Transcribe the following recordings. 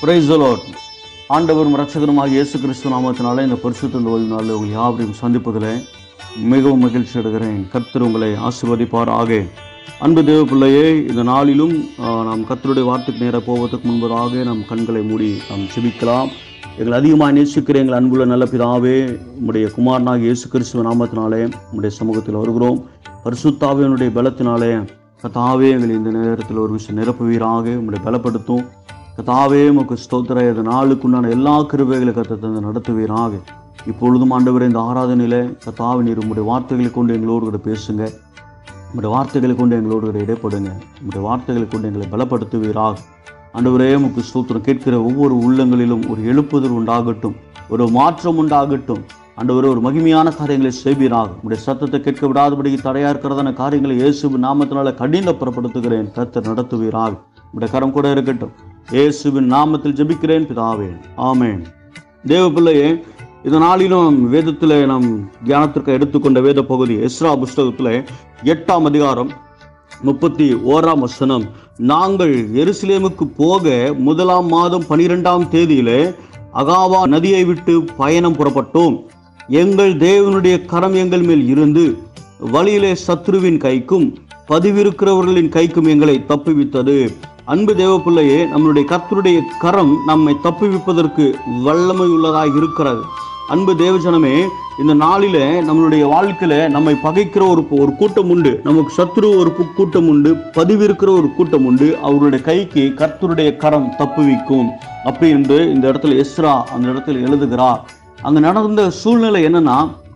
Price Lord ஆண்டவரும் ரட்சகருமாக இயேசு கிறிஸ்து நாமத்தினாலே இந்த பரிசுத்த இந்த ஓய்வு நாளில் உங்கள் யாவரையும் சந்திப்பதில் மிகவும் மகிழ்ச்சி அடைகிறேன் கர்த்தர் உங்களை ஆசீர்வதிப்பார் ஆக அன்பு தேவ பிள்ளையே இந்த நாளிலும் ஆஹ், நாம் கர்த்தருடைய வார்த்தைக்கு நேராக போவதற்கு முன்பதாக நம் கண்களை மூடி நாம் செபிக்கலாம் எங்களை அதிகமாக நேசிக்கிற எங்கள் அன்புள்ள நல்ல பிதாவே உம்முடைய குமாரனாக இயேசு கிறிஸ்துவ நாமத்தினாலே உம்முடைய சமூகத்தில் வருகிறோம் பரிசுத்தாவியனுடைய பலத்தினாலே கத்தாவே எங்களை இந்த நேரத்தில் ஒரு விஷயம் நிரப்புவீராக உம்முடைய பலப்படுத்தும் கத்தாவே உமக்கு ஸ்தோத்திர இந்த நாளுக்குண்டான எல்லா கிருபைகளை கத்த தந்து நடத்துவீராக இப்பொழுதும் ஆண்டவரே இந்த ஆராதனையில கத்தாவே நீர் உம்முடைய வார்த்தைகளை கொண்டு எங்களோடு கூட பேசுங்க உம்முடைய வார்த்தைகளை கொண்டு எங்களோடு கூட இடைப்படுங்க உம்முடைய வார்த்தைகளை கொண்டு எங்களை பலப்படுத்துவீராக ஆண்டவரே உமக்கு ஸ்தோத்திரம் கேட்கிற ஒவ்வொரு உள்ளங்களிலும் ஒரு எழுப்புதல் உண்டாகட்டும் ஒரு மாற்றம் உண்டாகட்டும் ஆண்டவரே ஒரு மகிமையான காரியங்களை செய்வீராக உடைய சத்தத்தை கேட்க விடாதபடி தடையா இருக்கிறதான காரியங்களை இயேசுவின் நாமத்தினால கடின புறப்படுத்துகிறேன் கர்த்தர் நடத்துவீராக உடைய கரம் கூட இருக்கட்டும் இயேசுவின் நாமத்தில் ஜெபிக்கிறேன் பிதாவே ஆமென் தேவ பிள்ளையே இந்த நாளிலும் வேதத்தில் நாம் தியானத்திற்கு எடுத்துக்கொண்ட வேத பகுதி எஸ்ரா புஸ்தகத்தில் எட்டாம் அதிகாரம் முப்பத்தி ஓராம் வசனம் நாங்கள் எருசலேமுக்கு போக முதலாம் மாதம் பனிரெண்டாம் தேதியிலே அகாவா நதியை விட்டு பயணம் புறப்பட்டோம் எங்கள் தேவனுடைய கரம் எங்கள் மேல் இருந்து வழியிலே சத்ருவின் கைக்கும் பதிவிருக்கிறவர்களின் கைக்கும் எங்களை தப்புவித்தது அன்பு தேவ பிள்ளையே நம்மளுடைய கர்த்தருடைய கரம் நம்மை தப்புவிப்பதற்கு வல்லமை உள்ளதாக இருக்கிறது அன்பு தேவஜனமே இந்த நாளில நம்மளுடைய வாழ்க்கையில நம்மை பகைக்கிற ஒரு ஒரு கூட்டம் உண்டு நமக்கு சத்ரு ஒரு கு- கூட்டம் உண்டு பதிவிருக்கிற ஒரு கூட்டம் உண்டு அவருடைய கைக்கு கர்த்தருடைய கரம் தப்புவிக்கும் அப்படி என்று இந்த இடத்துல எஸ்ரா அந்த இடத்துல எழுதுகிறார் அங்க நடந்த சூழ்நிலை என்னன்னா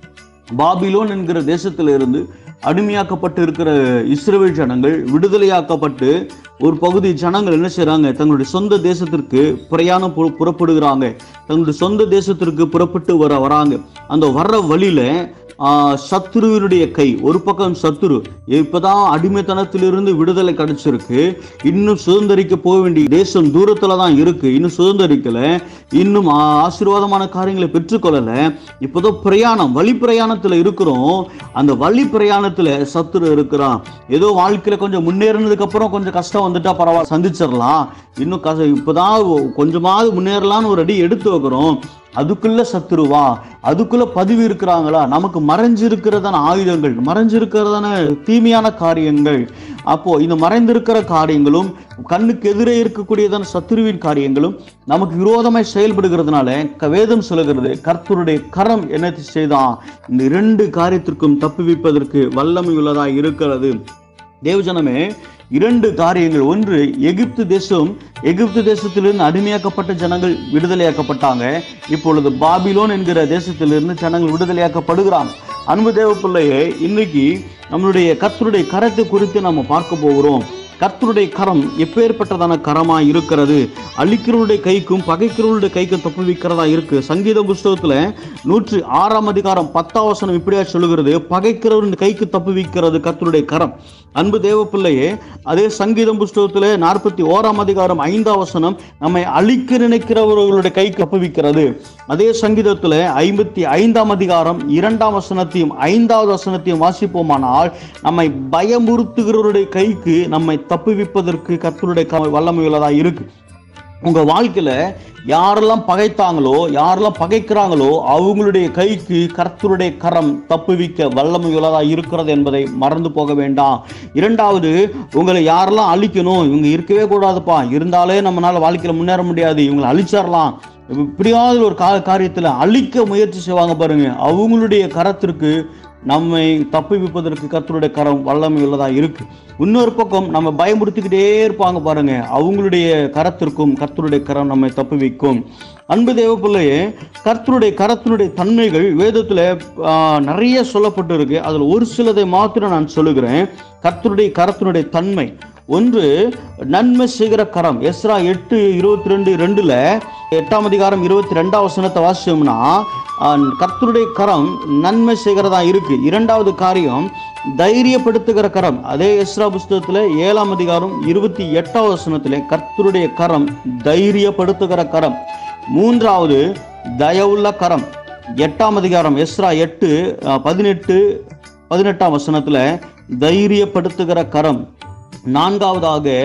பாபிலோன் என்கிற தேசத்துல இருந்து அடிமையாக்கப்பட்டு இருக்கிற இஸ்ரவேல் ஜனங்கள் விடுதலையாக்கப்பட்டு ஒரு பகுதி ஜனங்கள் என்ன செய்றாங்க தங்களுடைய சொந்த தேசத்திற்கு பிரயாணம் பு- புறப்படுகிறாங்க தங்களுடைய சொந்த தேசத்திற்கு புறப்பட்டு வர வராங்க அந்த வர்ற வழியில ஆஹ், சத்துருவினுடைய கை ஒரு பக்கம் சத்துரு இப்பதான் அடிமைத்தனத்திலிருந்து விடுதலை கிடைச்சிருக்கு இன்னும் சுதந்திரிக்க போக வேண்டிய தேசம் தூரத்துல தான் இருக்கு இன்னும் சுதந்திரிக்கல இன்னும் ஆ- ஆசீர்வாதமான காரியங்களை பெற்றுக்கொள்ளல இப்போதான் பிரயாணம் வழி பிரயாணத்துல இருக்கிறோம் அந்த வழி பிரயாணத்துல சத்துரு இருக்கிறான் ஏதோ வாழ்க்கையில கொஞ்சம் முன்னேறினதுக்கு அப்புறம் கொஞ்சம் கஷ்டம் வந்துட்டா பரவாயில்ல சந்திச்சிடலாம் இன்னும் கச இப்பதான் ஒ- கொஞ்சமாவது முன்னேறலாம்னு ஒரு அடி எடுத்து வைக்கிறோம் அதுக்குள்ள சத்துருவா அதுக்குள்ள பதிவு இருக்கிறாங்களா நமக்கு மறைஞ்சிருக்கிறதான ஆயுதங்கள் மறைஞ்சிருக்கிறதான தீமையான காரியங்கள் அப்போ இந்த மறைந்திருக்கிற காரியங்களும் கண்ணுக்கு எதிரே இருக்கக்கூடியதான சத்துருவின் காரியங்களும் நமக்கு விரோதமாய் செயல்படுகிறதுனால க- வேதம் சொல்லுகிறது கர்த்தருடைய கரம் என்ன செய்தான் இந்த இரண்டு காரியத்திற்கும் தப்புவிப்பதற்கு வல்லமை உள்ளதா இருக்கிறது தேவஜனமே இரண்டு காரியங்கள் ஒன்று எகிப்து தேசம் எகிப்து தேசத்திலிருந்து அடிமையாக்கப்பட்ட ஜனங்கள் விடுதலையாக்கப்பட்டாங்க இப்பொழுது பாபிலோன் என்கிற தேசத்திலிருந்து ஜனங்கள் விடுதலையாக்கப்படுகிறாங்க அன்பு தேவ பிள்ளையே இன்னைக்கு நம்மளுடைய கர்த்தருடைய கரத்தை குறித்து நம்ம பார்க்க போகிறோம் கர்த்தருடைய கரம் எப்பேற்பட்டதான கரமா இருக்கிறது அழிக்கிறவருடைய கைக்கும் பகைக்கிறவருடைய கைக்கும் தப்புவிக்கிறதா இருக்கு சங்கீத புஸ்தகத்துல நூற்றி ஆறாம் அதிகாரம் பத்தாம் வசனம் இப்படியா சொல்லுகிறது பகைக்கிறவரின் கைக்கு தப்புவிக்கிறது கர்த்தருடைய கரம் அன்பு தேவ பிள்ளையே அதே சங்கீதம் புஸ்தகத்துல நாற்பத்தி ஓராம் அதிகாரம் ஐந்தாம் வசனம் நம்மை அழிக்க நினைக்கிறவர்களுடைய கைக்கு தப்புவிக்கிறது அதே சங்கீதத்துல ஐம்பத்தி ஐந்தாம் அதிகாரம் இரண்டாம் வசனத்தையும் ஐந்தாவது வசனத்தையும் வாசிப்போமானால் நம்மை பயமுறுத்துகிறவருடைய கைக்கு நம்மை தப்புவிப்பதற்கு கர்த்தருடைய க- வல்லமை உள்ளதா இருக்கு உங்க வாழ்க்கையில யாரெல்லாம் பகைத்தாங்களோ யாரெல்லாம் பகைக்கிறாங்களோ அவங்களுடைய கைக்கு கர்த்தருடைய கரம் தப்புவிக்க வல்லமை உள்ளதா இருக்கிறது என்பதை மறந்து போக வேண்டாம் இரண்டாவது உங்களை யாரெல்லாம் அழிக்கணும் இவங்க இருக்கவே கூடாதுப்பா இருந்தாலே நம்மளால வாழ்க்கையில முன்னேற முடியாது இவங்களை அழிச்சிடலாம் இப்படியாவது ஒரு கா காரியத்துல அழிக்க முயற்சி செய்வாங்க பாருங்க அவங்களுடைய கரத்திற்கு நம்மை தப்புவிப்பதற்கு கர்த்தருடைய கரம் வல்லமை உள்ளதா இருக்கு இன்னொரு பக்கம் நம்ம பயமுறுத்திக்கிட்டே இருப்பாங்க பாருங்க அவங்களுடைய கரத்திற்கும் கர்த்தருடைய கரம் நம்மை தப்புவிக்கும் அன்பு தேவ பிள்ளையே கர்த்தருடைய கரத்தினுடைய தன்மைகள் வேதத்துல ஆஹ், நிறைய சொல்லப்பட்டு இருக்கு அதுல ஒரு சிலதை மாத்திரம் நான் சொல்லுகிறேன் கர்த்தருடைய கரத்தினுடைய தன்மை ஒன்று நன்மை செய்கிற கரம் எஸ்ரா எட்டு இருபத்தி ரெண்டு ரெண்டுல எட்டாம் அதிகாரம் இருபத்தி ரெண்டாம் வசனத்தை வாசிச்சோம்னா ஆஹ், கர்த்தருடைய கரம் நன்மை செய்கிறதா இருக்கு இரண்டாவது காரியம் தைரியப்படுத்துகிற கரம் அதே எஸ்ரா புஸ்தகத்துல ஏழாம் அதிகாரம் இருபத்தி எட்டாம் வசனத்திலே கர்த்தருடைய கரம் தைரியப்படுத்துகிற கரம் மூன்றாவது தயவுள்ள கரம் எட்டாம் அதிகாரம் எஸ்ரா எட்டு அஹ், பதினெட்டு பதினெட்டாம் வசனத்துல தைரியப்படுத்துகிற கரம் நான்காவதாக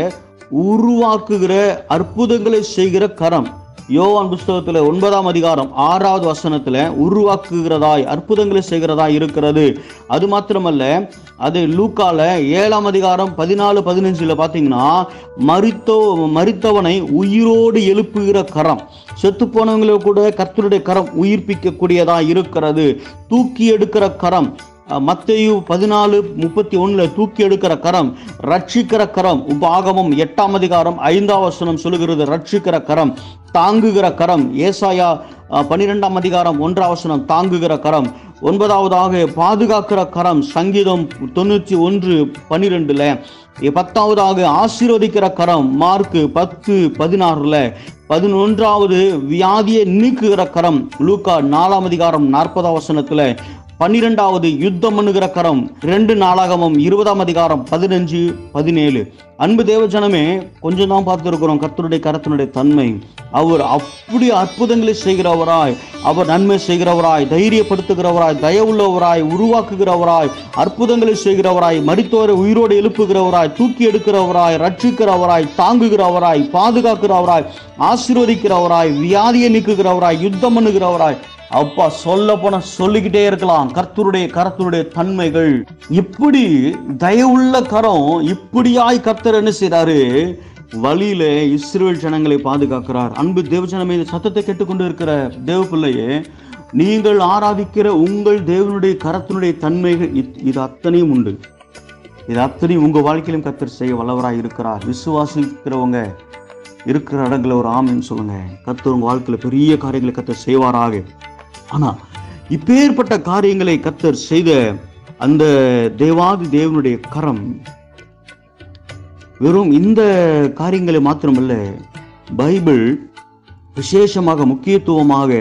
உருவாக்குகிற அற்புதங்களை செய்கிற கரம் யோவான் புஸ்தகத்துல ஒன்பதாம் அதிகாரம் ஆறாவது வசனத்துல உருவாக்குகிறதாய் அற்புதங்களை செய்கிறதாய் இருக்கிறது அது மாத்திரமல்ல அது லூக்கால ஏழாம் அதிகாரம் பதினாலு பதினஞ்சுல பாத்தீங்கன்னா மரித்தோ மரித்தவனை உயிரோடு எழுப்புகிற கரம் செத்து போனவங்களை கூட கர்த்தருடைய கரம் உயிர்ப்பிக்க கூடியதா இருக்கிறது தூக்கி எடுக்கிற கரம் அஹ், மத்தேயு பதினாலு முப்பத்தி ஒண்ணுல தூக்கி எடுக்கிற கரம் ரட்சிக்கிற கரம் உபாகமம் எட்டாம் அதிகாரம் ஐந்தாம் வசனம் சொல்லுகிறது ரட்சிக்கிற கரம் தாங்குகிற கரம் ஏசாயா அஹ், பன்னிரெண்டாம் அதிகாரம் ஒன்றாம் வசனம் தாங்குகிற கரம் ஒன்பதாவதாக பாதுகாக்கிற கரம் சங்கீதம் தொண்ணூற்றி ஒன்று பன்னிரெண்டுல பத்தாவதாக ஆசீர்வதிக்கிற கரம் மார்க்கு பத்து பதினாறுல பதினொன்றாவது வியாதியை நீக்குகிற கரம் லூக்கா நாலாம் அதிகாரம் நாற்பதாம் வசனத்துல பன்னிரெண்டாவது யுத்தம் பண்ணுகிற கரம் ரெண்டு நாளாகமம் இருபதாம் அதிகாரம் பதினஞ்சு பதினேழு அன்பு தேவஜனமே கொஞ்சம் தான் பார்த்துருக்கிறோம் கர்த்தருடைய கரத்தினுடைய தன்மை அவர் அப்படி அற்புதங்களை செய்கிறவராய் அவர் நன்மை செய்கிறவராய் தைரியப்படுத்துகிறவராய் தயவுள்ளவராய் உருவாக்குகிறவராய் அற்புதங்களை செய்கிறவராய் மரித்தோரை உயிரோடு எழுப்புகிறவராய் தூக்கி எடுக்கிறவராய் ரட்சிக்கிறவராய் தாங்குகிறவராய் பாதுகாக்கிறவராய் ஆசீர்வதிக்கிறவராய் வியாதியை நீக்குகிறவராய் யுத்தம் பண்ணுகிறவராய் அப்பா சொல்ல போன சொல்லிக்கிட்டே இருக்கலாம் கர்த்தருடைய கரத்தருடைய தன்மைகள் இப்படி தயவுள்ள கரம் இப்படியாய் கர்த்தர் என்ன செய்றாரு வழியில இஸ்ரேல் ஜனங்களை பாதுகாக்கிறார் அன்பு தேவஜனமே இந்த சத்தத்தை கேட்டுக்கொண்டு இருக்கிற தேவ பிள்ளையே நீங்கள் ஆராதிக்கிற உங்கள் தேவனுடைய கரத்தினுடைய தன்மைகள் இத்- இது அத்தனையும் உண்டு இது அத்தனையும் உங்க வாழ்க்கையிலும் கர்த்தர் செய்ய வல்லவராய் இருக்கிறார் விசுவாசிக்கிறவங்க இருக்கிற இடங்களை ஒரு ஆமைன்னு சொல்லுங்க கர்த்தர் உங்க வாழ்க்கையில பெரிய காரியங்களை கர்த்தர் செய்வாராக ஆனா இப்பேற்பட்ட காரியங்களை கர்த்தர் செய்த அந்த தேவாதி தேவனுடைய கரம் வெறும் இந்த காரியங்களை மாத்திரமல்ல பைபிள் விசேஷமாக முக்கியத்துவமாக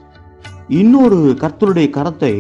இன்னொரு கர்த்தருடைய கரத்தை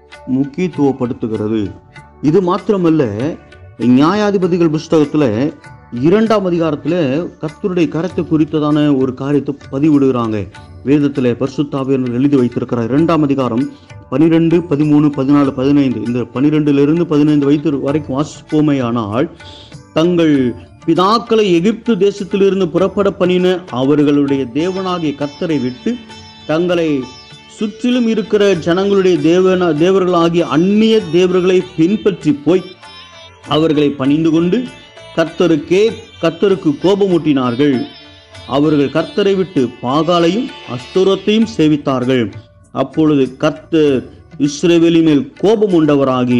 முக்கியத்துவப்படுத்துகிறது இது மாத்திரமல்ல நியாயாதிபதிகள் புஸ்தகத்துல இரண்டாம் அதிகாரத்துல கர்த்தருடைய கரத்தை குறித்ததான ஒரு காரியத்தை பதிவிடுகிறாங்க வேதத்துல பரிசுத்தாவியர் எழுதி வைத்திருக்கிறார் இரண்டாம் அதிகாரம் பனிரெண்டு பதிமூணு பதினாலு பதினைந்து இந்த பனிரெண்டுல இருந்து பதினைந்து வைத்து வரைக்கும் வாசிப்போமேயானால் தங்கள் பிதாக்களை எகிப்து தேசத்திலிருந்து புறப்பட பண்ணின அவர்களுடைய தேவனாகிய கர்த்தரை விட்டு தங்களை சுற்றிலும் இருக்கிற ஜனங்களுடைய தேவன தேவர்களாகிய அந்நிய தேவர்களை பின்பற்றி போய் அவர்களை பணிந்து கொண்டு கர்த்தருக்கே கர்த்தருக்கு கோபமூட்டினார்கள் அவர்கள் கர்த்தரை விட்டு பாகாலையும் அஸ்தோரத்தையும் சேவித்தார்கள் அப்பொழுது கர்த்தர் இஸ்ரவேலின் மேல் கோபம் உண்டவராகி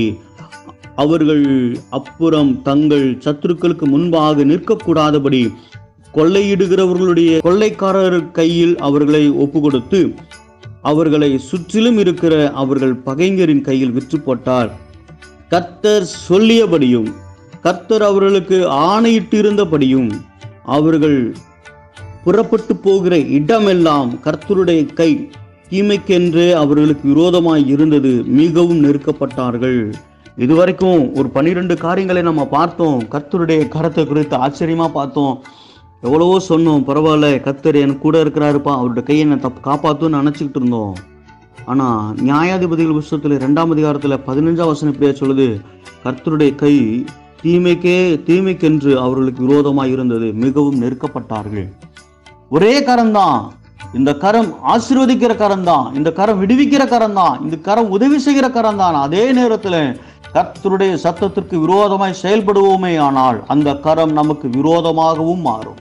அவர்கள் அப்புறம் தங்கள் சத்துருக்களுக்கு முன்பாக நிற்கக்கூடாதபடி கொள்ளையிடுகிறவர்களுடைய கொள்ளைக்காரர் கையில் அவர்களை ஒப்பு கொடுத்து அவர்களை சுற்றிலும் இருக்கிற அவர்கள் பகைஞரின் கையில் விற்று போட்டார் கர்த்தர் சொல்லியபடியும் கர்த்தர் அவர்களுக்கு ஆணையிட்டு இருந்தபடியும் அவர்கள் புறப்பட்டு போகிற இடமெல்லாம் கர்த்தருடைய கை தீமைக்கென்று அவர்களுக்கு விரோதமாய் இருந்தது மிகவும் நெருக்கப்பட்டார்கள் இதுவரைக்கும் ஒரு பன்னிரெண்டு காரியங்களை நம்ம பார்த்தோம் கர்த்தருடைய கரத்தை குறித்து ஆச்சரியமா பார்த்தோம் எவ்வளவோ சொன்னோம் பரவாயில்ல கர்த்தர் எனக்கு கூட இருக்கிறாருப்பா அவருடைய கையை என்ன தப்பு காப்பாத்துன்னு நினச்சிக்கிட்டு இருந்தோம் ஆனா நியாயாதிபதிகள் புஸ்தகத்துல ரெண்டாம் அதிகாரத்துல பதினஞ்சாம் வசனம் இப்படியா சொல்லுது கர்த்தருடைய கை தீமைக்கே தீமைக்கென்று அவர்களுக்கு விரோதமாய் இருந்தது மிகவும் நெருக்கப்பட்டார்கள் ஒரே கரம் தான் இந்த கரம் ஆசீர்வதிக்கிற கரம் தான் இந்த கரம் விடுவிக்கிற கரம் தான் இந்த கரம் உதவி செய்கிற கரம் தான் அதே நேரத்துல கர்த்தருடைய சத்தத்திற்கு விரோதமாய் செயல்படுவோமே ஆனால் அந்த கரம் நமக்கு விரோதமாகவும் மாறும்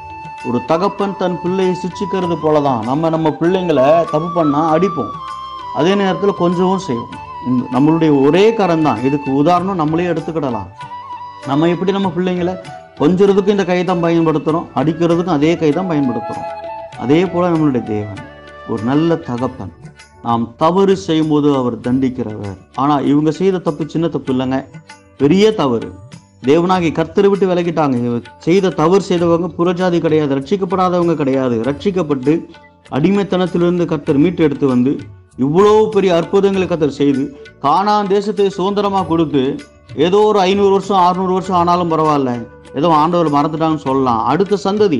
ஒரு தகப்பன் தன் பிள்ளையை சிச்சிக்கிறது போலதான் நம்ம நம்ம பிள்ளைங்களை தப்பு பண்ணா அடிப்போம் அதே நேரத்தில் கொஞ்சமும் செய்வோம் இந்த நம்மளுடைய ஒரே கரம் தான் இதுக்கு உதாரணம் நம்மளே எடுத்துக்கிடலாம் நம்ம எப்படி நம்ம பிள்ளைங்களை கொஞ்சறதுக்கும் இந்த கை தான் பயன்படுத்துகிறோம் அடிக்கிறதுக்கும் அதே கை தான் பயன்படுத்துகிறோம் அதே போல நம்மளுடைய தேவன் ஒரு நல்ல தகப்பன் நாம் தவறு செய்யும்போது அவர் தண்டிக்கிறவர் ஆனால் இவங்க செய்த தப்பு சின்ன தப்பு இல்லைங்க பெரிய தவறு தேவனாகி கர்த்தரை விட்டு விலகிட்டாங்க இவ செய்த தவறு செய்தவங்க புறஜாதி கிடையாது ரட்சிக்கப்படாதவங்க கிடையாது ரட்சிக்கப்பட்டு அடிமைத்தனத்திலிருந்து கர்த்தர் மீட்டு எடுத்து வந்து இவ்வளோ பெரிய அற்புதங்களை கர்த்தர் செய்து கானான் தேசத்தை சுதந்திரமா கொடுத்து ஏதோ ஒரு ஐநூறு வருஷம் அறுநூறு வருஷம் ஆனாலும் பரவாயில்ல ஏதோ ஆண்டவர் மறந்துட்டாங்கன்னு சொல்லலாம் அடுத்த சந்ததி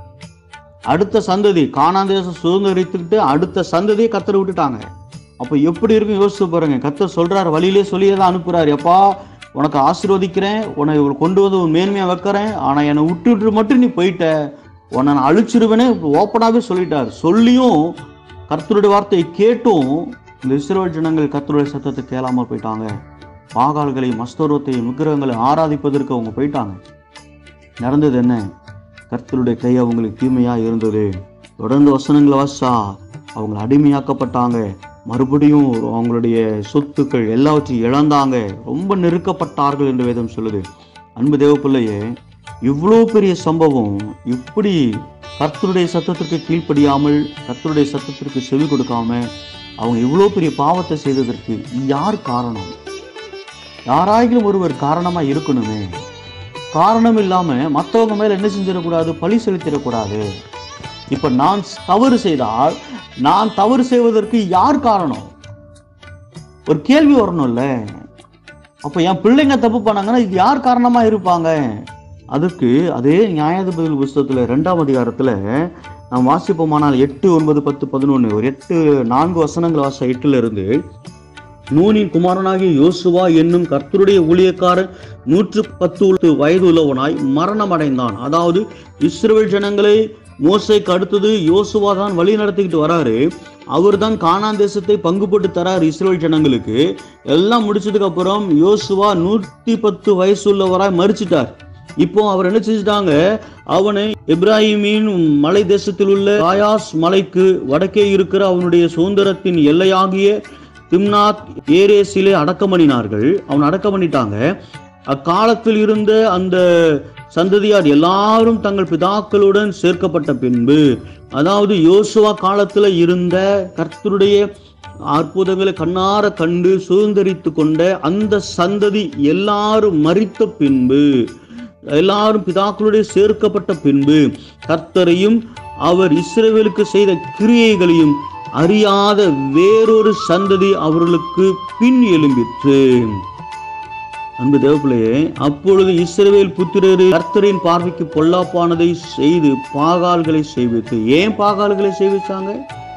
அடுத்த சந்ததி கானான் தேசம் சுதந்திரித்துக்கிட்டு அடுத்த சந்ததியை கத்தர் விட்டுட்டாங்க அப்போ எப்படி இருக்கும் யோசிச்சு பாருங்க கத்தர் சொல்றாரு வழியிலே சொல்லியே தான் அனுப்புறாரு எப்பா உனக்கு ஆசீர்வதிக்கிறேன் உன்னை கொண்டு வந்து ஒரு மேன்மையாக வைக்கிறேன் ஆனால் என்னை விட்டுட்டு மட்டும் நீ போயிட்ட உன்னை நான் அழிச்சிருவேனே ஓப்பனாகவே சொல்லிட்டார் சொல்லியும் கர்த்தருடைய வார்த்தையை கேட்டும் இந்த இஸ்ரேல் ஜனங்கள் கர்த்தருடைய சத்தத்தை கேளாமல் போயிட்டாங்க பாகால்களையும் மஸ்தோரத்தையும் விக்கிரகங்களை ஆராதிப்பதற்கு அவங்க போயிட்டாங்க நடந்தது என்ன கர்த்தருடைய கை அவங்களுக்கு தீமையா இருந்தது தொடர்ந்து வசனங்களை வாசா அவங்க அடிமையாக்கப்பட்டாங்க மறுபடியும் அவங்களுடைய சொத்துக்கள் எல்லாவற்றையும் இழந்தாங்க ரொம்ப நெருக்கப்பட்டார்கள் என்று வேதம் சொல்லுது அன்பு தேவப்பிள்ளையே இவ்வளோ பெரிய சம்பவம் இப்படி கர்த்தருடைய சத்தத்திற்கு கீழ்ப்படியாமல் கர்த்தருடைய சத்தத்திற்கு செவி கொடுக்காம அவங்க இவ்வளோ பெரிய பாவத்தை செய்ததற்கு யார் காரணம் யாராயிலும் ஒருவர் காரணமா இருக்கணுமே காரணம் இல்லாம மற்றவங்க மேல என்ன செஞ்சிடக்கூடாது பழி செலுத்திடக்கூடாது இப்ப நான் தவறு செய்தால் நான் தவறு செய்வதற்கு யார் காரணம் ஒரு கேள்வி வரணும்ல அப்ப என் பிள்ளைங்க தப்பு பண்ணாங்கன்னா இது யார் காரணமா இருப்பாங்க அதுக்கு அதே நியாயாதிபதி புஸ்தகத்துல ரெண்டாம் அதிகாரத்துல நாம் வாசிப்போமானால் எட்டு ஒன்பது பத்து பதினொன்று ஒரு எட்டு நான்கு வசனங்கள் வாச எட்டுல இருந்து நூனின் குமாரனாகிய யோசுவா என்னும் கர்த்தருடைய ஊழியக்காரன் நூற்று பத்து வயது உள்ளவனாய் மரணம் அடைந்தான் அதாவது இஸ்ரேல் ஜனங்களை மோசைக்கு அடுத்தது யோசுவா தான் வழி நடத்திக்கிட்டு வராரு அவர் தான் கானான் தேசத்தை பங்கு போட்டு தரார் இஸ்ரேல் ஜனங்களுக்கு எல்லாம் முடிச்சதுக்கு அப்புறம் யோசுவா நூற்றி பத்து வயசு உள்ளவராய் மறிச்சிட்டார் இப்போ அவர் என்ன செஞ்சுட்டாங்க அவனை இப்ராஹிமின் மலை தேசத்தில் உள்ள காயாஸ் மலைக்கு வடக்கே இருக்கிற அவனுடைய சுதந்திரத்தின் எல்லையாகிய திம்னாத் ஏரேசிலே அடக்கம் பண்ணினார்கள் அவன் அடக்கம் பண்ணிட்டாங்க அக்காலத்தில் இருந்த அந்த சந்ததியார் எல்லாரும் தங்கள் பிதாக்களுடன் சேர்க்கப்பட்ட பின்பு அதாவது யோசுவா காலத்துல இருந்த கர்த்தருடைய அற்புதங்களை கண்ணார கண்டு சுதந்திரித்து கொண்ட அந்த சந்ததி எல்லாரும் மறித்த பின்பு எல்லாரும் பிதாக்களுடைய சேர்க்கப்பட்ட பின்பு கர்த்தரையும் அவர் இஸ்ரவேலுக்கு செய்த கிரியைகளையும் அறியாத வேறொரு சந்ததி அவர்களுக்கு பின் எழும்பிற்று அன்பு தேவப்பிள்ளையே அப்பொழுது இஸ்ரவேல் புத்திரர் கர்த்தரின் பார்வைக்கு பொல்லாப்பானதை செய்து பாகால்களை செய்வித்து ஏன் பாகால்களை செய்விச்சாங்க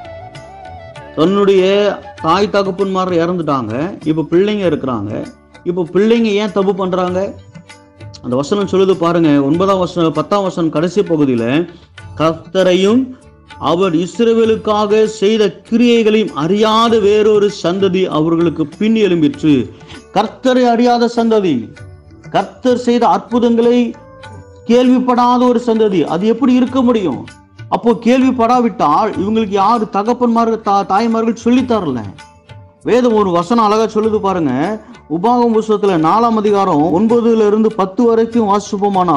தன்னுடைய தாய் தகப்பன்மார் இறந்துட்டாங்க இப்ப பிள்ளைங்க இருக்கிறாங்க இப்ப பிள்ளைங்க ஏன் தப்பு பண்றாங்க அந்த வசனம் சொல்லுது பாருங்க ஒன்பதாம் வசனம் பத்தாம் வசனம் கடைசி பகுதியில கர்த்தரையும் அவர் இஸ்ரவேலுக்காக செய்த கிரியைகளையும் அறியாத வேறொரு சந்ததி அவர்களுக்கு பின் எழும்பிற்று கர்த்தரை அறியாத சந்ததி கர்த்தர் செய்த அற்புதங்களை கேள்விப்படாத ஒரு சந்ததி அது எப்படி இருக்க முடியும் அப்போ கேள்விப்படாவிட்டால் இவங்களுக்கு யாரு தகப்பன்மார்கள் தா தாய்மார்கள் சொல்லித் தரல வேதம் ஒரு வசனம் அழகா சொல்லுது பாருங்க உபாகம் புஸ்தகத்துல நாலாம் அதிகாரம் ஒன்பதுல இருந்து பத்து வரைக்கும் வாசிப்போமானா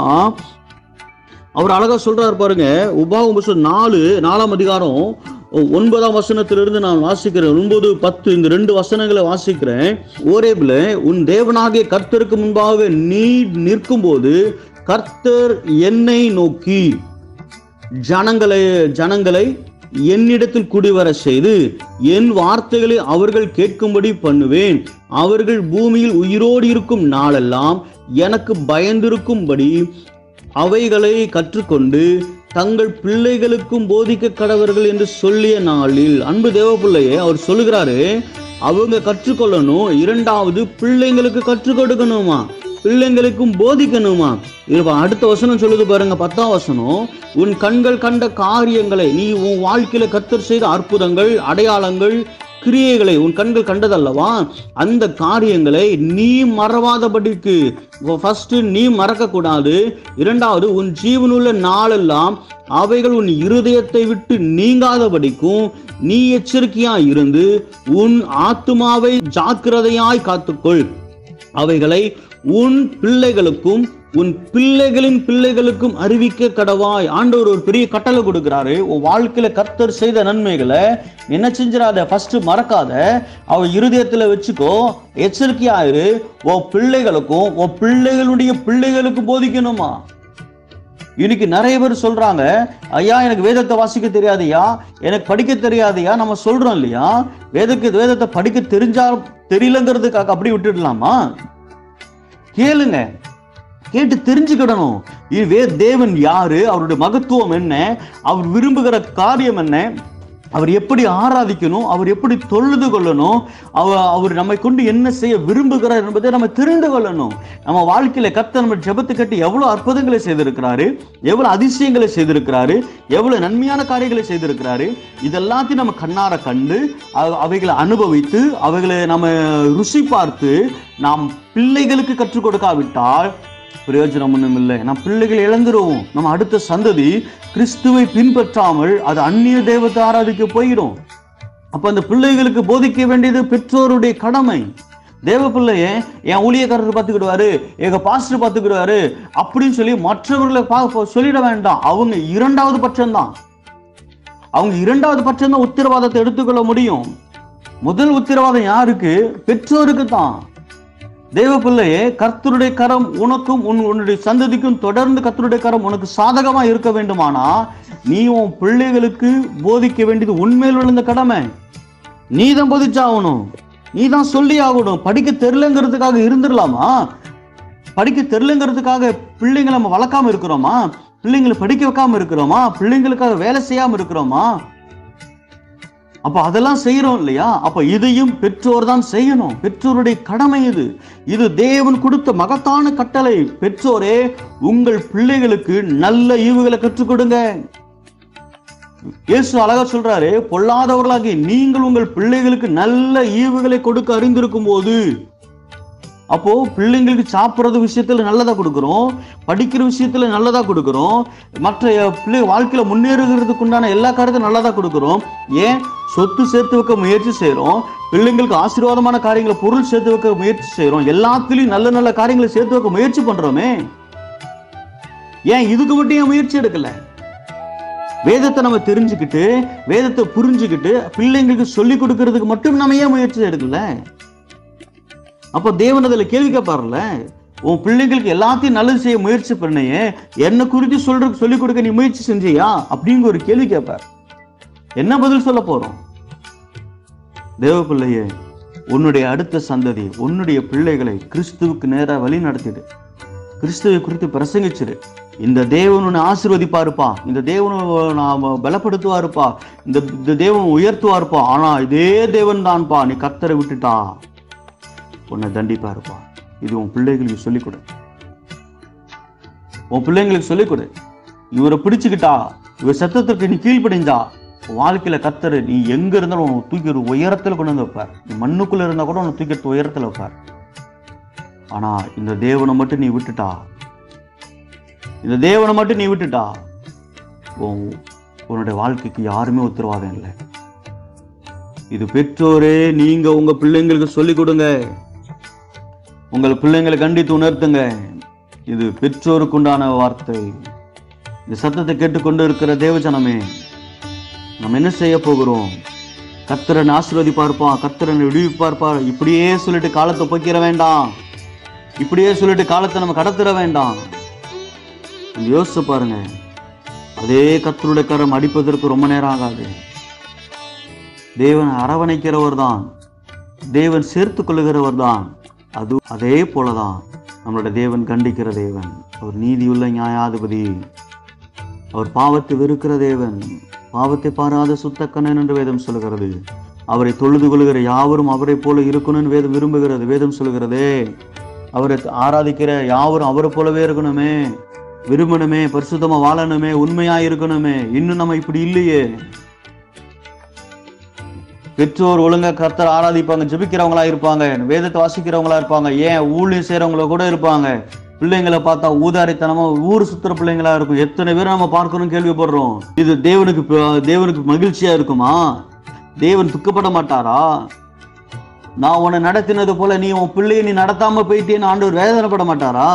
அவர் அழகா சொல்றாரு பாருங்க உபாகம் புஸ்தகம் நாலு நாலாம் அதிகாரம் ஒன்பதாம் வசனத்திலிருந்து நான் வாசிக்கிறேன் ஒன்பது பத்து இந்த ரெண்டு வசனங்களை வாசிக்கிறேன் ஓரேபில் உன் தேவனாகிய கர்த்தருக்கு முன்பாக நீ நிற்கும்போது கர்த்தர் என்னை நோக்கி ஜனங்களை ஜனங்களை என்னிடத்தில் குடிவர செய்து என் வார்த்தைகளை அவர்கள் கேட்கும்படி பண்ணுவேன் அவர்கள் பூமியில் உயிரோடு இருக்கும் நாளெல்லாம் எனக்கு பயந்திருக்கும்படி அவைகளை கற்றுக்கொண்டு தங்கள் பிள்ளைகளுக்கும் போதிக்க கடவர்கள் என்று சொல்லிய நாளில் அன்பு தேவப்பிள்ளையே அவர் சொல்லுகிறாரு அவங்க கற்றுக்கொள்ளணும் இரண்டாவது பிள்ளைங்களுக்கு கற்றுக் கொடுக்கணுமா பிள்ளைங்களுக்கும் போதிக்கணுமா இப்ப அடுத்த வசனம் சொல்லுது பாருங்க பத்தாம் வசனம் உன் கண்கள் கண்ட காரியங்களை நீ உன் வாழ்க்கையில கத்தர் செய்த அற்புதங்கள் அடையாளங்கள் கிரியைகளை உன் கண்கள் கண்டதல்லவா அந்த காரியங்களை நீ மறவாதபடிக்கு ஃபர்ஸ்ட் நீ மறக்க கூடாது இரண்டாவது உன் ஜீவனுள்ள நாளெல்லாம் அவைகள் உன் இருதயத்தை விட்டு நீங்காதபடிக்கும் நீ எச்சரிக்கையா இருந்து உன் ஆத்துமாவை ஜாக்கிரதையாய் காத்துக்கொள் அவைகளை உன் பிள்ளைகளுக்கும் உன் பிள்ளைகளின் பிள்ளைகளுக்கும் அறிவிக்க கடவாய் ஆண்டவர் ஒரு பெரிய கட்டளை கொடுக்கிறாரு உன் வாழ்க்கையில கர்த்தர் செய்த நன்மைகளை என்ன செஞ்சிடாத ஃபர்ஸ்ட் மறக்காத அவ இருதயத்துல வச்சுக்கோ எச்சரிக்கையாயிரு உன் பிள்ளைகளுக்கும் உன் பிள்ளைகளுடைய பிள்ளைகளுக்கு போதிக்கணுமா இன்னைக்கு நிறைய பேர் சொல்றாங்க ஐயா எனக்கு வேதத்தை வாசிக்க தெரியாதையா எனக்கு படிக்க தெரியாதையா நம்ம சொல்றோம் இல்லையா வேதக்கு வேதத்தை படிக்க தெரிஞ்சா தெரியலங்கிறதுக்காக அப்படி விட்டுடலாமா கேளுங்க கேட்டு தெரிஞ்சுக்கிடணும் இது வே தேவன் யாரு அவருடைய மகத்துவம் என்ன அவர் விரும்புகிற காரியம் என்ன அவர் எப்படி ஆராதிக்கணும் அவர் எப்படி தொழுது கொள்ளணும் அவர் அவர் நம்மை கொண்டு என்ன செய்ய விரும்புகிறார் என்பதை நம்ம தெரிந்து கொள்ளணும் நம்ம வாழ்க்கையில கர்த்தர் நம்ம ஜெபத்து கட்டி எவ்வளவு அற்புதங்களை செய்திருக்கிறாரு எவ்வளவு அதிசயங்களை செய்திருக்கிறாரு எவ்வளவு நன்மையான காரியங்களை செய்திருக்கிறாரு இதெல்லாத்தையும் நம்ம கண்ணார கண்டு அ- அவைகளை அனுபவித்து அவைகளை நம்ம ருசி பார்த்து நாம் பிள்ளைகளுக்கு கற்றுக் கொடுக்காவிட்டால் பிரயோஜனம் ஒன்றும் இல்லை நம்ம பிள்ளைகள் இழந்துருவோம் நம்ம அடுத்த சந்ததி கிறிஸ்துவை பின்பற்றாமல் அது அந்நிய தெய்வத்தை ஆராதிக்க போயிடும் அப்ப அந்த பிள்ளைகளுக்கு போதிக்க வேண்டியது பெற்றோருடைய கடமை தேவ பிள்ளைய என் ஊழியக்காரர் பார்த்துக்கிடுவாரு எங்க பாஸ்டர் பார்த்துக்கிடுவாரு அப்படின்னு சொல்லி மற்றவர்களை பா- சொல்லிட வேண்டாம் அவங்க இரண்டாவது பட்சம்தான் அவங்க இரண்டாவது பட்சம் தான் உத்தரவாதத்தை எடுத்துக்கொள்ள முடியும் முதல் உத்தரவாதம் யாருக்கு பெற்றோருக்கு தான் தேவ பிள்ளையே கர்த்தருடைய கரம் உனக்கும் உன் உன்னுடைய சந்ததிக்கும் தொடர்ந்து கர்த்தருடைய கரம் உனக்கு சாதகமா இருக்க வேண்டுமானா நீ உன் பிள்ளைகளுக்கு போதிக்க வேண்டியது உண்மையில் விழுந்த கடமை நீ தான் போதிச்சாகணும் நீ தான் சொல்லி ஆகணும் படிக்க தெரிலங்கிறதுக்காக இருந்துடலாமா படிக்க தெரிலங்கிறதுக்காக பிள்ளைங்களை நம்ம வளர்க்காம இருக்கிறோமா பிள்ளைங்களை படிக்க வைக்காம இருக்கிறோமா பிள்ளைங்களுக்காக வேலை செய்யாம இருக்கிறோமா அப்ப அதெல்லாம் செய்யறோம் இல்லையா அப்ப இதையும் பெற்றோர் தான் செய்யணும் பெற்றோருடைய கடமை இது இது தேவன் கொடுத்த மகத்தான கட்டளை பெற்றோரே உங்கள் பிள்ளைகளுக்கு நல்ல ஈவுகளை கற்றுக் கொடுங்க இயேசு அழகா சொல்றாரு பொல்லாதவர்களாகி நீங்கள் உங்கள் பிள்ளைகளுக்கு நல்ல ஈவுகளை கொடுக்க அறிந்திருக்கும் போது அப்போ பிள்ளைங்களுக்கு சாப்பிட்றது விஷயத்துல நல்லதா கொடுக்குறோம் படிக்கிற விஷயத்துல நல்லதா கொடுக்குறோம் மற்ற அஹ், பிள்ளை வாழ்க்கையில முன்னேறுகிறதுக்கு உண்டான எல்லா காரியத்தையும் நல்லதா கொடுக்குறோம் ஏன் சொத்து சேர்த்து வைக்க முயற்சி செய்றோம் பிள்ளைங்களுக்கு ஆசீர்வாதமான காரியங்களை பொருள் சேர்த்து வைக்க முயற்சி செய்றோம் எல்லாத்துலயும் நல்ல நல்ல காரியங்களை சேர்த்து வைக்க முயற்சி பண்றோமே ஏன் இதுக்கு மட்டும் ஏன் முயற்சி எடுக்கல வேதத்தை நம்ம தெரிஞ்சுக்கிட்டு வேதத்தை புரிஞ்சுக்கிட்டு பிள்ளைங்களுக்கு சொல்லி கொடுக்கறதுக்கு மட்டும் நம்ம ஏன் முயற்சி எடுக்கல அப்போ தேவன் அதில் கேள்வி கேட்பார்ல உன் பிள்ளைங்களுக்கு எல்லாத்தையும் நல்லது செய்ய முயற்சி பண்ணையே என்ன குறித்து சொல்ற சொல்லிக் கொடுக்க நீ முயற்சி செஞ்சியா அப்படிங்கிற ஒரு கேள்வி கேட்பார் என்ன பதில் சொல்ல போறோம் தேவ பிள்ளையே உன்னுடைய அடுத்த சந்ததி உன்னுடைய பிள்ளைகளை கிறிஸ்துவுக்கு நேரா வழி நடத்திடு கிறிஸ்துவை குறித்து பிரசங்கிச்சிரு இந்த தேவன் உன்னை ஆசீர்வதிப்பாருப்பா இந்த தேவன் நாம பலப்படுத்துவாருப்பா இந்த இந்த தேவன் உயர்த்துவாருப்பா ஆனா இதே தேவன் தான்ப்பா நீ கத்தரை விட்டுட்டா உன்னை தண்டிப்பாருப்பா இது உன் பிள்ளைகளுக்கு சொல்லிக் கொடு உன் பிள்ளைங்களுக்கு சொல்லிக் கொடு இவரை பிடிச்சுக்கிட்டா இவர் சத்தத்திற்கு நீ கீழ்ப்படிஞ்சா உன் வாழ்க்கையில கத்தரு நீ எங்க இருந்தாலும் உன்னை தூக்கி ஒரு உயரத்துல கொண்டு வந்து வைப்பார் நீ மண்ணுக்குள்ள இருந்தா கூட உன்னை தூக்கி எடுத்து உயரத்துல வைப்பார் ஆனா இந்த தேவனை மட்டும் நீ விட்டுட்டா இந்த தேவனை மட்டும் நீ விட்டுட்டா உன் உன்னுடைய வாழ்க்கைக்கு யாருமே உத்தரவாதம் இல்லை இது பெற்றோரே நீங்க உங்க பிள்ளைங்களுக்கு சொல்லிக் கொடுங்க உங்கள் பிள்ளைங்களை கண்டித்து உணர்த்துங்க இது பெற்றோருக்கு உண்டான வார்த்தை இந்த சத்தத்தை கேட்டுக்கொண்டு இருக்கிற தேவஜனமே நம்ம என்ன செய்ய போகிறோம் கத்திரன் ஆசீர்வதிப்பார்ப்பா கத்திரன் விடுவிப்பார்ப்பா இப்படியே சொல்லிட்டு காலத்தை போக்கிற வேண்டாம் இப்படியே சொல்லிட்டு காலத்தை நம்ம கடத்திட வேண்டாம் கொஞ்சம் யோசிச்சு பாருங்க அதே கத்தருடைய கரம் அடிப்பதற்கு ரொம்ப நேரம் ஆகாது தேவன் அரவணைக்கிறவர் தான் தேவன் சேர்த்து கொள்ளுகிறவர் தான் அது அதே போலதான் நம்மளுடைய தேவன் கண்டிக்கிற தேவன் அவர் நீதியுள்ள நியாயாதிபதி அவர் பாவத்தை வெறுக்கிற தேவன் பாவத்தை பாராத சுத்தக்கண்ணன் என்று வேதம் சொல்கிறது அவரை தொழுது கொள்கிற யாவரும் அவரை போல இருக்கணும்னு வேதம் விரும்புகிறது வேதம் சொல்கிறதே அவரை ஆராதிக்கிற யாவரும் அவரை போலவே இருக்கணுமே விரும்பணுமே பரிசுத்தமா வாழணுமே உண்மையா இருக்கணுமே இன்னும் நம்ம இப்படி இல்லையே பெற்றோர் ஒழுங்கா கர்த்தர் ஆராதிப்பாங்க ஜெபிக்கிறவங்களா இருப்பாங்க வேதத்தை வாசிக்கிறவங்களா இருப்பாங்க ஏன் ஊழியம் செய்றவங்கள கூட இருப்பாங்க பிள்ளைங்களை பார்த்தா ஊதாரித்தனமா ஊர் சுத்துற பிள்ளைங்களா இருக்கும் எத்தனை பேர் நம்ம பார்க்கணும் கேள்விப்படுறோம் இது தேவனுக்கு ப- தேவனுக்கு மகிழ்ச்சியா இருக்குமா தேவன் துக்கப்பட மாட்டாரா நான் உன்னை நடத்தினது போல நீ உன் பிள்ளையை நீ நடத்தாம போயிட்டேன்னு ஆண்டவர் வேதனைப்பட மாட்டாரா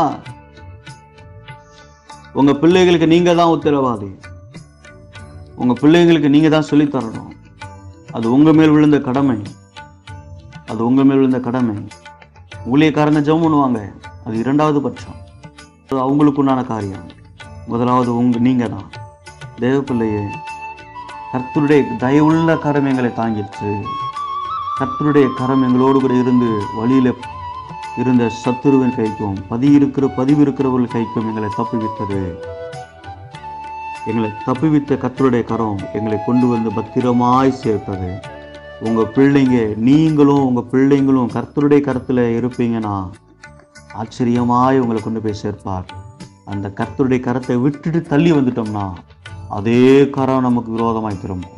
உங்க பிள்ளைகளுக்கு நீங்க தான் உத்தரவாதி உங்க பிள்ளைங்களுக்கு நீங்க தான் சொல்லித் தரணும் அது உங்க மேல் விழுந்த கடமை அது உங்க மேல் விழுந்த கடமை ஊழியக்காரங்க ஜெபம் பண்ணுவாங்க அது இரண்டாவது பட்சம் அது அவங்களுக்கு உண்டான காரியம் முதலாவது உங்க நீங்க தான் தேவ பிள்ளையே கர்த்தருடைய தயவுள்ள கரம் எங்களை தாங்கிற்று கர்த்தருடைய கரம் எங்களோடு கூட இருந்து வழியில இருந்த சத்துருவின் கைக்கும் பதி இருக்கிற பதிவு இருக்கிறவர்கள் கைக்கும் எங்களை தப்புவித்தது எங்களை தப்புவித்த கர்த்தருடைய கரம் எங்களை கொண்டு வந்து பத்திரமாய் சேர்த்தது உங்க பிள்ளைங்க நீங்களும் உங்க பிள்ளைங்களும் கர்த்தருடைய கருத்துல இருப்பீங்கன்னா ஆச்சரியமாய் உங்களை கொண்டு போய் சேர்ப்பார் அந்த கர்த்தருடைய கரத்தை விட்டுட்டு தள்ளி வந்துட்டோம்னா அதே கரம் நமக்கு விரோதமாய் திரும்பும்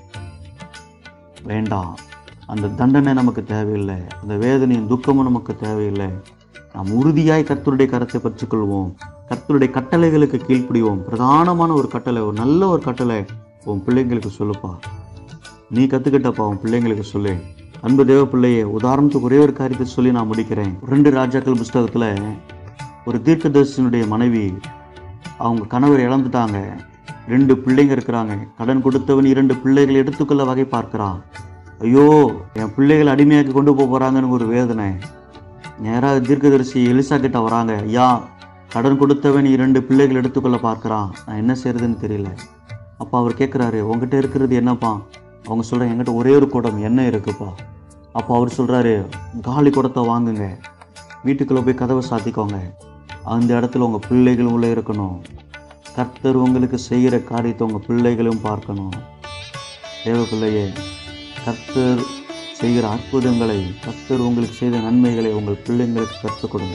வேண்டாம் அந்த தண்டனை நமக்கு தேவையில்லை அந்த வேதனையும் துக்கமும் நமக்கு தேவையில்லை நாம் உறுதியாய் கர்த்தருடைய கரத்தை பற்றிக்கொள்வோம் கர்த்தருடைய கட்டளைகளுக்கு கீழ்ப்படிவோம் பிரதானமான ஒரு கட்டளை ஒரு நல்ல ஒரு கட்டளை உன் பிள்ளைங்களுக்கு சொல்லுப்பா நீ கத்துக்கிட்டப்பா உன் பிள்ளைங்களுக்கு சொல்லு அன்பு தேவ பிள்ளையே உதாரணத்துக்கு ஒரே ஒரு காரியத்தை சொல்லி நான் முடிக்கிறேன் ரெண்டு ராஜாக்கள் புஸ்தகத்துல ஒரு தீர்க்கதரிசனுடைய மனைவி அவங்க கணவர் இழந்துட்டாங்க ரெண்டு பிள்ளைங்க இருக்கிறாங்க கடன் கொடுத்தவன் இரண்டு பிள்ளைகளை எடுத்துக்கொள்ள வகை பார்க்கிறான் ஐயோ என் பிள்ளைகளை அடிமையாக்கி கொண்டு போக போறாங்கன்னு ஒரு வேதனை நேராக தீர்க்கதரிசி எலிசா கிட்ட வராங்க ஐயா கடன் கொடுத்தவன் இரண்டு பிள்ளைகள் எடுத்துக்கொள்ள பார்க்கறான் நான் என்ன செய்யறதுன்னு தெரியல அப்போ அவர் கேட்குறாரு உங்ககிட்ட இருக்கிறது என்னப்பா அவங்க சொல்கிறாங்க என்கிட்ட ஒரே ஒரு குடம் எண்ணெய் இருக்குப்பா அப்போ அவர் சொல்கிறாரு காலி குடத்தை வாங்குங்க வீட்டுக்குள்ளே போய் கதவை சாத்திக்கோங்க அந்த இடத்துல உங்கள் பிள்ளைகளும் உள்ளே இருக்கணும் கர்த்தர் உங்களுக்கு செய்கிற காரியத்தை உங்கள் பிள்ளைகளும் பார்க்கணும் தேவ பிள்ளையே கர்த்தர் செய்கிற அற்புதங்களை கர்த்தர் உங்களுக்கு செய்த நன்மைகளை உங்கள் பிள்ளைங்களுக்கு கற்றுக் கொடுங்க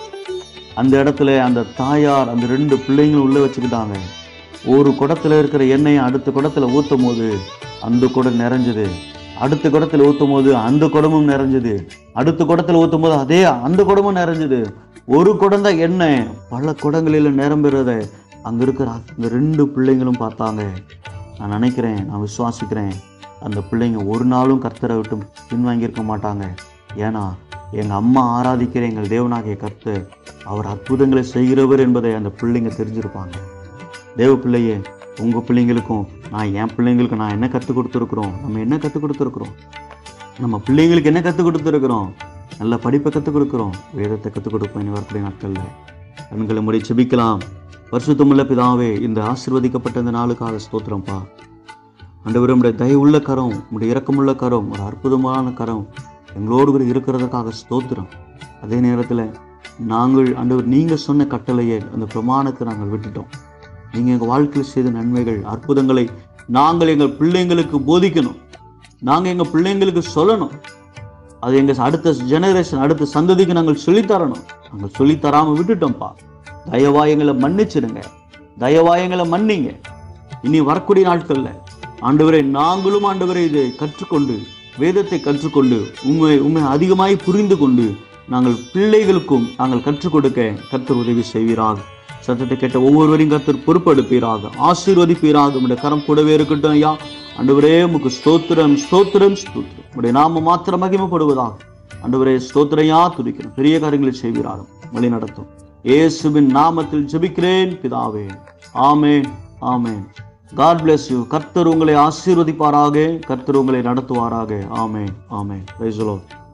அந்த இடத்துல அந்த தாயார் அந்த ரெண்டு பிள்ளைங்களும் உள்ள வச்சுக்கிட்டாங்க ஒரு குடத்துல இருக்கிற எண்ணெயை அடுத்த குடத்துல ஊத்தும் போது அந்த குடம் நிறைஞ்சது அடுத்த குடத்துல ஊத்தும் போது அந்த குடமும் நிறைஞ்சது அடுத்த குடத்துல ஊத்தும் போது அதே அந்த குடமும் நிறைஞ்சது ஒரு குடம் தான் எண்ணெய் பல குடங்களில் நிரம்புறத அங்க இருக்கிற அந்த ரெண்டு பிள்ளைங்களும் பார்த்தாங்க நான் நினைக்கிறேன் நான் விசுவாசிக்கிறேன் அந்த பிள்ளைங்க ஒரு நாளும் கர்த்தரை விட்டு பின்வாங்கியிருக்க மாட்டாங்க ஏன்னா எங்க அம்மா ஆராதிக்கிற எங்கள் தேவனாகிய கர்த்தர் அவர் அற்புதங்களை செய்கிறவர் என்பதை அந்த பிள்ளைங்க தெரிஞ்சிருப்பாங்க தேவ பிள்ளையே உங்க பிள்ளைங்களுக்கும் நான் என் பிள்ளைங்களுக்கு நான் என்ன கற்றுக் கொடுத்துருக்குறோம் நம்ம என்ன கற்றுக் கொடுத்துருக்குறோம் நம்ம பிள்ளைங்களுக்கு என்ன கற்றுக் கொடுத்துருக்குறோம் நல்ல படிப்பை கற்றுக் கொடுக்குறோம் வேதத்தை கற்றுக் கொடுப்போம் இனி வரக்கூடிய நாட்களில் கண்களை முடி செபிக்கலாம் பரிசுத்தமுள்ள பிதாவே இந்த ஆசீர்வதிக்கப்பட்ட இந்த நாளுக்காக ஸ்தோத்திரம்ப்பா ஆண்டவரே உடைய தயவுள்ள கரம் உடைய இரக்கமுள்ள கரம் ஒரு அற்புதமான கரம் எங்களோடு கூட இருக்கிறதுக்காக ஸ்தோத்திரம் அதே நேரத்தில் நாங்கள் ஆண்டவர் நீங்கள் சொன்ன கட்டளையை அந்த பிரமாணத்தை நாங்கள் விட்டுட்டோம் நீங்கள் எங்கள் வாழ்க்கையில் செய்த நன்மைகள் அற்புதங்களை நாங்கள் எங்கள் பிள்ளைங்களுக்கு போதிக்கணும் நாங்கள் எங்கள் பிள்ளைங்களுக்கு சொல்லணும் அது எங்கள் அடுத்த ஜெனரேஷன் அடுத்த சந்ததிக்கு நாங்கள் சொல்லித்தரணும் நாங்கள் சொல்லித்தராமல் விட்டுட்டோம்ப்பா தயவா எங்களை மன்னிச்சிடுங்க தயவா எங்களை மன்னிங்க இனி வரக்கூடிய நாட்கள்ல ஆண்டவரே நாங்களும் ஆண்டவரை இதை கற்றுக்கொண்டு வேதத்தை கற்றுக்கொண்டு உண்மை உண்மை அதிகமாய் புரிந்து கொண்டு நாங்கள் பிள்ளைகளுக்கும் நாங்கள் கற்றுக் கொடுக்க கர்த்தர் உதவி செய்வீராக சத்தத்தை கேட்ட ஒவ்வொருவரையும் கர்த்தர் பொறுப்பெடுப்பீராக ஆசீர்வதிப்பீராக உடைய கரம் கூடவே இருக்கட்டும் ஐயா ஆண்டவரே உமக்கு ஸ்தோத்திரம் ஸ்தோத்திரம் ஸ்தோத்திரம் உடைய நாம மாத்திரம் மகிமைப்படுவதாக ஆண்டவரே ஸ்தோத்திரையா துதிக்கிறோம் பெரிய காரியங்களை செய்வீராக வழி நடத்தும் இயேசுவின் நாமத்தில் ஜெபிக்கிறேன் பிதாவே ஆமென் ஆமென் காட் bless யூ கர்த்தர் உங்களை ஆசீர்வதிப்பாராக கர்த்தர் உங்களை நடத்துவாராக ஆமென் ஆமென் பிரைஸ் the Lord.